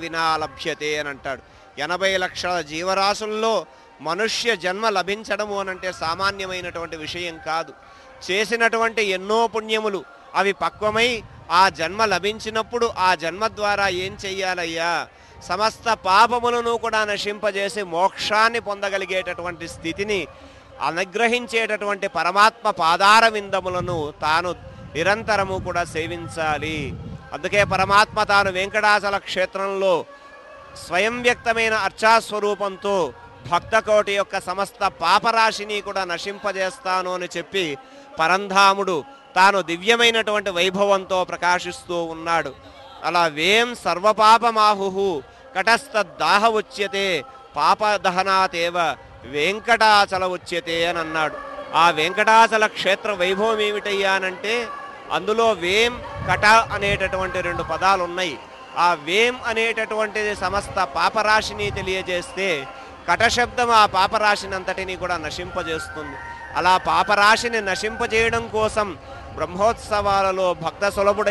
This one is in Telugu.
వినా లభ్యతే అని అంటాడు ఎనభై లక్షల జీవరాశుల్లో మనుష్య జన్మ లభించడము అనంటే సామాన్యమైనటువంటి విషయం కాదు చేసినటువంటి ఎన్నో పుణ్యములు అవి పక్వమై ఆ జన్మ లభించినప్పుడు ఆ జన్మ ద్వారా ఏం చెయ్యాలయ్యా సమస్త పాపములను కూడా నశింపజేసి మోక్షాన్ని పొందగలిగేటటువంటి స్థితిని అనుగ్రహించేటటువంటి పరమాత్మ పాదార విందములను తాను నిరంతరము కూడా సేవించాలి అందుకే పరమాత్మ తాను వెంకటాచల క్షేత్రంలో స్వయం వ్యక్తమైన అర్చాస్వరూపంతో భక్తకోటి యొక్క సమస్త పాపరాశిని కూడా నశింపజేస్తాను అని చెప్పి పరంధాముడు తాను దివ్యమైనటువంటి వైభవంతో ప్రకాశిస్తూ ఉన్నాడు అలా వేం సర్వపాపమాహు కటస్థదాహ ఉచ్యతే పాపదహనాతేవ వెంకటాచల ఉచ్యతే అని అన్నాడు ఆ వెంకటాచల క్షేత్ర వైభవం ఏమిటయ్యానంటే అందులో వేం కట అనేటటువంటి రెండు పదాలు ఉన్నాయి ఆ వేం అనేటటువంటిది సమస్త పాపరాశిని తెలియజేస్తే కటశబ్దం ఆ పాపరాశిని అంతటిని కూడా నశింపజేస్తుంది అలా పాపరాశిని నశింపజేయడం కోసం బ్రహ్మోత్సవాలలో భక్త సులభుడై